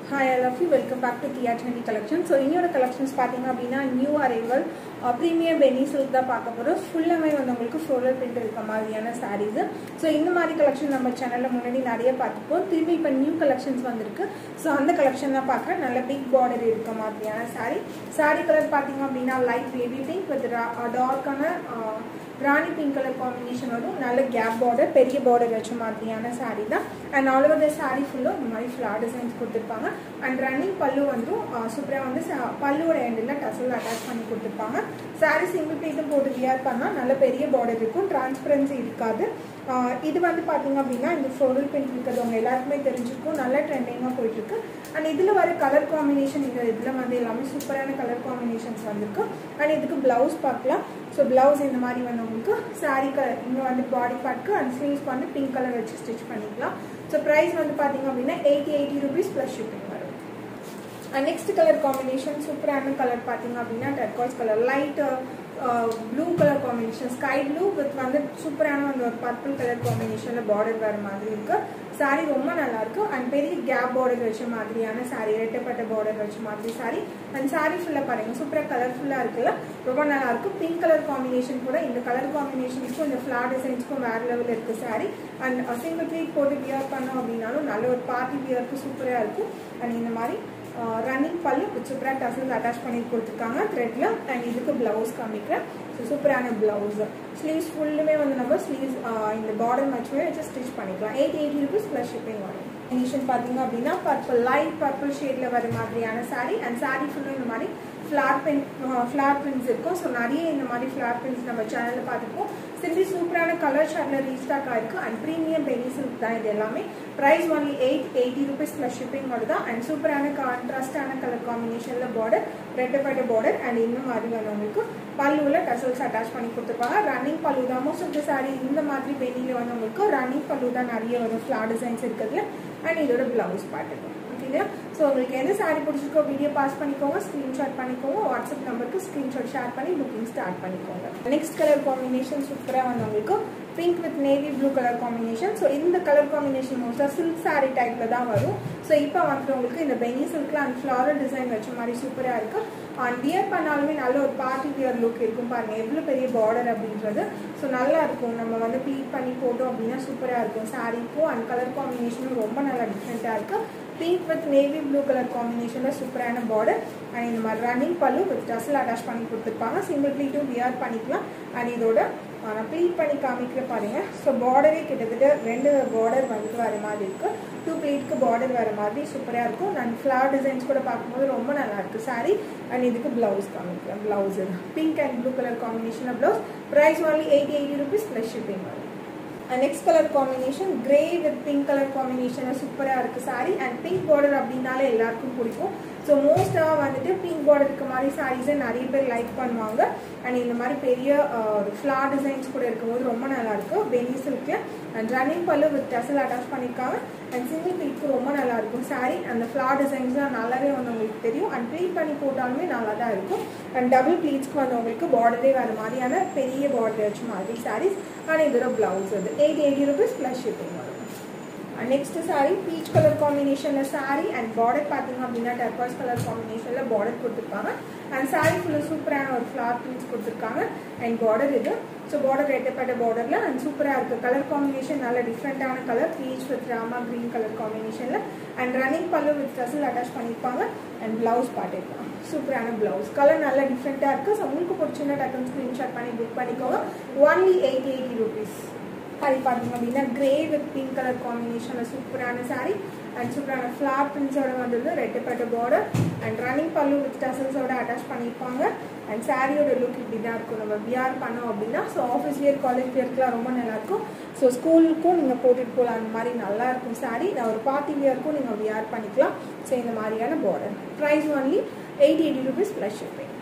hi I love you welcome back to Dhiya trendy collection so இன்னொரு collections பார்த்தீங்க அப்படின்னா new arrival premium பெனி silk தான் பார்க்க போகிறோம் ஃபுல்லாமே வந்து உங்களுக்கு ஃப்ளோரல் பிரிண்ட் இருக்க மாதிரியான சாரீஸ் ஸோ இந்த மாதிரி கலெக்ஷன் நம்ம சேனலில் முன்னாடி நிறைய பார்த்துப்போம் திரும்பி இப்போ நியூ கலெக்ஷன்ஸ் வந்திருக்கு ஸோ அந்த கலெக்ஷன் தான் பார்க்க நல்ல பிக் பார்டர் இருக்க மாதிரியான சாரீ சாரீ கலர் பார்த்தீங்க அப்படின்னா லைட் பேபி பிங்க் வித் டார்க்கான ராணி பிங்க் கலர் காம்பினேஷன் வரும் நல்ல கேப் பார்டர் பெரிய பார்டர் வச்ச மாதிரியான சாரீ தான் and all over the sari ஃபுல்லும் இந்த மாதிரி ஃப்ளார் டிசைன்ஸ் கொடுத்துருப்பாங்க அண்ட் ரன்னிங் பல்லு வந்துடும் சூப்பராக வந்து பல்லுவோட எண்டில் டசல் அட்டாச் பண்ணி கொடுத்துருப்பாங்க சாரீ சிங்கிள் பீஸும் போட்டு வியர் பண்ணால் நல்ல பெரிய பார்டர் இருக்கும் டிரான்ஸ்பரன்சி இருக்காது இது வந்து பார்த்தீங்க அப்படின்னா இந்த ஃப்ளோரல் பிங்க் இருக்கிறது உங்க எல்லாருக்குமே தெரிஞ்சிருக்கும் நல்ல ட்ரெண்டிங்காக போயிட்டுருக்கு அண்ட் இதில் வர கலர் காம்பினேஷன் இந்த இதில் வந்து எல்லாமே சூப்பரான கலர் காம்பினேஷன்ஸ் வந்திருக்கு அண்ட் இதுக்கு ப்ளவுஸ் பார்க்கலாம் ஸோ ப்ளவுஸ் இந்த மாதிரி வந்து உங்களுக்கு சாரீ கலர் இங்கே வந்து பாடி பார்ட்க்கு அண்ட் ஸ்லீவ்ஸ்க்கு வந்து பிங்க் கலர் வச்சு ஸ்டிச் பண்ணிக்கலாம் ஸோ ப்ரைஸ் வந்து பார்த்தீங்க அப்படின்னா eighty eighty rupees plus shipping வரும் அண்ட் நெக்ஸ்ட் கலர் காம்பினேஷன் சூப்பரான கலர் பார்த்தீங்க அப்படின்னா turquoise colour light blue colour combination sky blue with வந்து சூப்பரான அந்த ஒரு பர்பிள் கலர் காம்பினேஷனில் பார்டர் வர மாதிரி இருக்கு சாரீ ரொம்ப நல்லா இருக்கும் அண்ட் பெரிய கேப் பார்டர் வச்ச மாதிரியான சாரீ ரெட்டப்பட்ட பார்டர் வச்ச மாதிரி சாரீ அண்ட் சாரீ ஃபுல்லாக பாருங்க சூப்பராக கலர்ஃபுல்லாக இருக்குல்ல ரொம்ப நல்லா இருக்கும் பிங்க் கலர் காம்பினேஷன் கூட இந்த கலர் காம்பினேஷனுக்கும் இந்த ஃப்ளார் டிசைன்ஸ்க்கும் வேற லெவலில் இருக்கு சாரீ அண்ட் சிங்கிள் ப்ளீட் போட்டு வியர் பண்ணோம் அப்படின்னாலும் நல்ல ஒரு பார்ட்டி வியருக்கு சூப்பராக இருக்கும் அண்ட் இந்த மாதிரி ரன்னிங் பல்லு சூப்பராக டசல்ஸ் அட்டாச் பண்ணி கொடுத்துருக்காங்க த்ரெட்ல அண்ட் இதுக்கு பிளவுஸ் காமிக்கிறேன் ஸோ சூப்பரான பிளவுஸ் ஸ்லீவ்ஸ் ஃபுல்லுமே வந்து நம்ம ஸ்லீவ்ஸ் இந்த பார்டர் மேட்ச்மே வச்சு ஸ்டிச் பண்ணிக்கலாம் eight eighty rupees plus shipping வரும் கண்டிஷன் பார்த்தீங்க அப்படின்னா பர்பிள் லைட் பர்பிள் ஷேடில் வர மாதிரியான சாரீ அண்ட் சாரீ ஃபுல்லும் இந்த மாதிரி ஃப்ளார் பின் ஃப்ளார் பிரிண்ட்ஸ் இருக்கும் ஸோ நிறைய இந்த மாதிரி ஃப்ளார் பிரிண்ட்ஸ் நம்ம சேனலில் பார்த்துருப்போம் சிம்பி சூப்பரான கலர் ஷார்ட்ல ரீஸ்டாக் ஆயிருக்கு அண்ட் ப்ரீமியம் பெனி சில்க் தான் இது எல்லாமே price only eight eighty rupees plus shipping வருது அண்ட் சூப்பரான கான்ட்ராஸ்டான கலர் காம்பினேஷனில் பார்டர் ரெட்டப்பட்ட பார்டர் அண்ட் இன்னும் மாதிரி வந்து உங்களுக்கு பல்லுவில் டசல்ஸ் அட்டாச் பண்ணி கொடுத்துருப்பாங்க ரன்னிங் பல்லு தான் மோஸ்ட் ஆஃப் த சாரி இந்த மாதிரி பெனியில் வந்து உங்களுக்கு ரன்னிங் பல்லு தான் நிறைய வரும் ஃப்ளார் டிசைன்ஸ் இருக்கிறதுல அண்ட் இதோட பிளவுஸ் பார்த்துக்கும் ஓகேங்களா ஸோ உங்களுக்கு எது சாரி பிடிச்சிருக்கோ வீடியோ பாஸ் பண்ணிக்கோங்க ஸ்க்ரீன்ஷாட் பண்ணிக்கோங்க வாட்ஸ்அப் நம்பருக்கு ஸ்க்ரீன்ஷாட் ஷேர் பண்ணி புக்கிங் ஸ்டார்ட் பண்ணிக்கோங்க நெக்ஸ்ட் கலர் காம்பினேஷன் சூப்பராக வந்து உங்களுக்கு pink with navy blue colour combination so இந்த கலர் காம்பினேஷன் மோஸ்ட்டாக சில்க் சாரி டைப்பில் தான் வரும் ஸோ இப்போ வந்துட்டு உங்களுக்கு இந்த பெனி சில்கில் அண்ட் ஃப்ளாரல் டிசைன் வச்ச மாதிரி சூப்பராக இருக்குது அண்ட் வியர் பண்ணாலுமே நல்ல ஒரு பார்ட்டி வியர் லுக் இருக்கும் பாருங்கள் எவ்வளோ பெரிய பார்டர் அப்படின்றது ஸோ நல்லா இருக்கும் நம்ம வந்து ப்ளீட் பண்ணி போட்டோம் அப்படின்னா சூப்பராக இருக்கும் சாரீக்கும் அண்ட் கலர் காம்பினேஷனும் ரொம்ப நல்லா டிஃப்ரெண்ட்டாக இருக்குது pink with navy blue colour காம்பினேஷனில் சூப்பரான பார்டர் அண்ட் இந்த மாதிரி ரன்னிங் பல்லு வித் டஸ்ல் அட்டாச் பண்ணி கொடுத்துருப்பாங்க சிங்கிள் ப்ளீட்டும் வியர் பண்ணிக்கலாம் அண்ட் இதோட நான் ப்ளீட் பண்ணி காமிக்கிற பாருங்க ஸோ பார்டரே கிட்டத்தட்ட ரெண்டு பார்டர் வந்துட்டு வர மாதிரி இருக்கு டூ ப்ளீட்க்கு பார்டர் வர மாதிரி சூப்பராக இருக்கும் அண்ட் ஃப்ளவர் டிசைன்ஸ் கூட பார்க்கும்போது ரொம்ப நல்லா இருக்கு சாரி அண்ட் இதுக்கு பிளவுஸ் காமிக்கலாம் blouse pink and blue colour combination blouse price only eighty eighty rupees plus shipping வரும் next colour combination grey with pink colour combination சூப்பராக இருக்குது சாரி அண்ட் பிங்க் பார்டர் அப்படின்னாலே எல்லாருக்கும் பிடிக்கும் ஸோ மோஸ்ட்டாக வந்துட்டு பிங்க் பார்டர் இருக்க மாதிரி சாரீஸை நிறைய பேர் லைக் பண்ணுவாங்க அண்ட் இந்த மாதிரி பெரிய ஒரு ஃப்ளார் டிசைன்ஸ் கூட இருக்கும்போது ரொம்ப நல்லா இருக்கும் பெனி சில்கில் அண்ட் ரன்னிங் பல்லு வித் டசல் அட்டாச் பண்ணியிருக்காங்க அண்ட் சிங்கிள் பீட்க்கு ரொம்ப நல்லா இருக்கும் சாரி அந்த ஃப்ளார் டிசைன்ஸ்லாம் நல்லாவே வந்து உங்களுக்கு தெரியும் அண்ட் ப்ளீட் பண்ணி போட்டாலுமே நல்லா தான் இருக்கும் அண்ட் டபுள் ப்ளீட்ஸ்க்கு வந்து உங்களுக்கு பார்டரே வர மாதிரியான பெரிய பார்டர் வச்ச மாதிரி சாரீஸ் அண்ட் இதோட பிளவுஸ் வந்து eight eighty rupees plus shipping வரும் நெக்ஸ்ட் சாரி பீச் கலர் காம்பினேஷனில் சாரி அண்ட் பார்டர் பார்த்தீங்க அப்படின்னா டர்பாஸ் கலர் காம்பினேஷனில் பார்டர் கொடுத்துருப்பாங்க அண்ட் சாரி ஃபுல்லாக சூப்பரான ஒரு ஃப்ளார் பிரிண்ட்ஸ் கொடுத்துருக்காங்க அண்ட் பார்டர் இது ஸோ பார்டர் ரெட்டப்பட்ட பார்டரில் அண்ட் சூப்பராக இருக்குது கலர் காம்பினேஷன் நல்ல டிஃப்ரெண்ட்டான colour peach with rama green colour காம்பினேஷனில் அண்ட் ரன்னிங் பல்லு வித் ட்ரெஸ்ஸில் அட்டாச் பண்ணியிருப்பாங்க அண்ட் ப்ளவுஸ் பார்த்துருப்பாங்க சூப்பரான ப்ளவுஸ் கலர் நல்லா டிஃப்ரெண்ட்டாக இருக்குது ஸோ உங்களுக்கு பிடிச்சிருந்தா டக்குன்னு ஸ்க்ரீன்ஷாட் பண்ணி புக் பண்ணிக்கோங்க only eighty eighty rupees sari பார்த்தீங்க அப்படின்னா கிரே வித் பிங்க் கலர் காம்பினேஷனில் சூப்பரான சாரி அண்ட் சூப்பரான ஃப்ளார் பிரிண்ட்ஸோட வந்தது ரெட்டப்பட்ட பார்டர் அண்ட் ரன்னிங் பல்லு வித் டசல்ஸோட அட்டாச் பண்ணியிருப்பாங்க அண்ட் சாரியோட லுக் இப்படி தான் இருக்கும் நம்ம வியர் பண்ணோம் அப்படின்னா ஸோ ஆஃபீஸ் வியர் காலேஜ் வியர்க்குலாம் ரொம்ப நல்லாயிருக்கும் ஸோ ஸ்கூலுக்கும் நீங்கள் போட்டுட்டு போகலாம் அந்த மாதிரி நல்லா இருக்கும் சாரி நான் ஒரு பார்ட்டி வியருக்கும் நீங்கள் வியர் பண்ணிக்கலாம் ஸோ இந்த மாதிரியான border price only eighty eighty rupees plus shipping